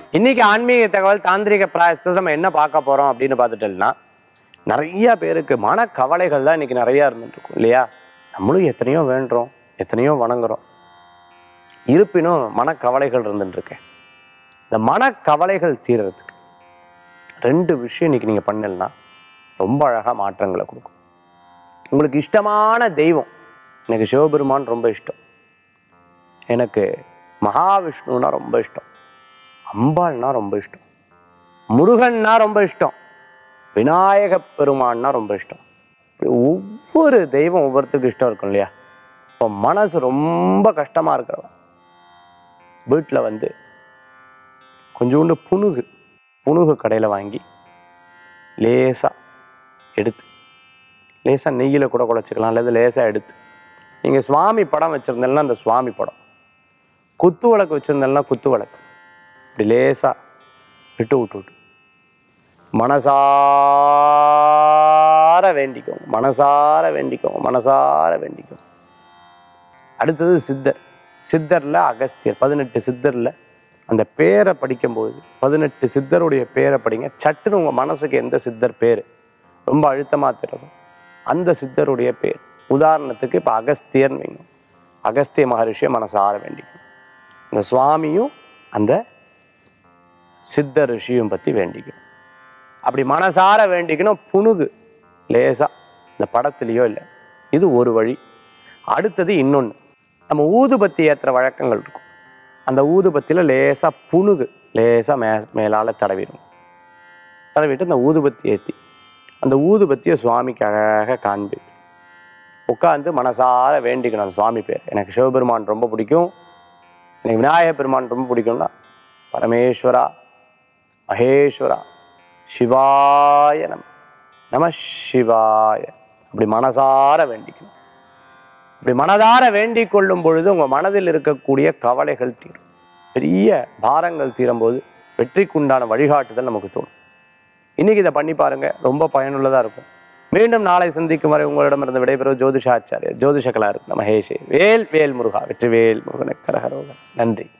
இன்னைக்கு ஆன்மீக தகவல் தாந்திரிக பிராயசத்தில் நம்ம என்ன பார்க்க போறோம் அப்படின்னு பார்த்துட்டோம்னா நிறைய பேருக்கு மனக்கவலைகள் தான் இன்னைக்கு நிறைய இருந்துட்டு இருக்கும் இல்லையா நம்மளும் எத்தனையோ வேண்டுறோம் எத்தனையோ வணங்குறோம் இருப்பினும் மனக்கவலைகள் இருந்துட்டு இருக்கேன் இந்த மனக்கவலைகள் தீர்றதுக்கு ரெண்டு விஷயம் இன்னைக்கு நீங்கள் பண்ணலன்னா ரொம்ப அழகாக மாற்றங்களை கொடுக்கும் உங்களுக்கு இஷ்டமான தெய்வம் எனக்கு சிவபெருமான் ரொம்ப இஷ்டம் எனக்கு மகாவிஷ்ணுனா ரொம்ப இஷ்டம் அம்பாள்னா ரொம்ப இஷ்டம் முருகன்னா ரொம்ப இஷ்டம் விநாயக பெருமான்னா ரொம்ப இஷ்டம் இப்படி ஒவ்வொரு தெய்வம் ஒவ்வொருத்தருக்கும் இஷ்டம் இருக்கும் இல்லையா இப்போ மனசு ரொம்ப கஷ்டமாக இருக்கிறவன் வீட்டில் வந்து கொஞ்சோண்டு புணுகு புணுகு கடையில் வாங்கி லேசாக எடுத்து லேசாக நெய்யில் கூட குழச்சிக்கலாம் அல்லது லேசாக எடுத்து நீங்கள் சுவாமி படம் வச்சுருந்தேன்னா அந்த சுவாமி படம் குத்து விளக்கு வச்சுருந்தேன்னா குத்து விளக்கு இப்படி லேசாக விட்டு விட்டு விட்டு மனசார வேண்டிக்கோங்க மனசார வேண்டிக்கோங்க மனசார வேண்டிக்கோங்க அடுத்தது சித்தர் சித்தரில் அகஸ்தியர் பதினெட்டு சித்தரில் அந்த பேரை படிக்கும்போது பதினெட்டு சித்தருடைய பேரை படிங்க சட்டுன்னு உங்கள் மனசுக்கு எந்த சித்தர் பேர் ரொம்ப அழுத்தமாக தெரியும் அந்த சித்தருடைய பேர் உதாரணத்துக்கு இப்போ அகஸ்தியர்னு வைங்க அகஸ்திய மகரிஷியை மனசார வேண்டிக்கணும் இந்த சுவாமியும் அந்த சித்த ரிஷியும் பற்றி வேண்டிக்கணும் அப்படி மனசார வேண்டிக்கணும் புணுகு லேசா இந்த படத்துலையோ இல்லை இது ஒரு வழி அடுத்தது இன்னொன்று நம்ம ஊதுபத்தி ஏற்றுற வழக்கங்கள் இருக்கும் அந்த ஊதுபத்தியில் லேசாக புணுகு லேசாக மே மேலால் தடவிடும் தடவிட்டு அந்த ஊதுபத்தி ஏற்றி அந்த ஊதுபத்தியை சுவாமிக்கு அழகாக காண்பி உட்காந்து மனசார வேண்டிக்கணும் அந்த சுவாமி பேர் எனக்கு சிவபெருமான் ரொம்ப பிடிக்கும் எனக்கு விநாயக பெருமான் ரொம்ப பிடிக்கும்னா பரமேஸ்வரா மகேஸ்வரா சிவாய நம நம சிவாய அப்படி மனசார வேண்டிக்கணும் இப்படி மனதார வேண்டிக் கொள்ளும் பொழுது உங்கள் மனதில் இருக்கக்கூடிய கவலைகள் தீரும் பெரிய பாரங்கள் தீரும்போது வெற்றிக்குண்டான வழிகாட்டுதல் நமக்கு தோணும் இன்னைக்கு இதை பண்ணி பாருங்க ரொம்ப பயனுள்ளதாக இருக்கும் மீண்டும் நாளை சந்திக்கும் வரை உங்களிடமிருந்து விடைபெறும் ஜோதிஷாச்சாரியர் ஜோதிஷ கலாரு மகேஷே வேல் வேல் முருகா வெற்றி வேல் முருகனுக்கு கரகரோகர் நன்றி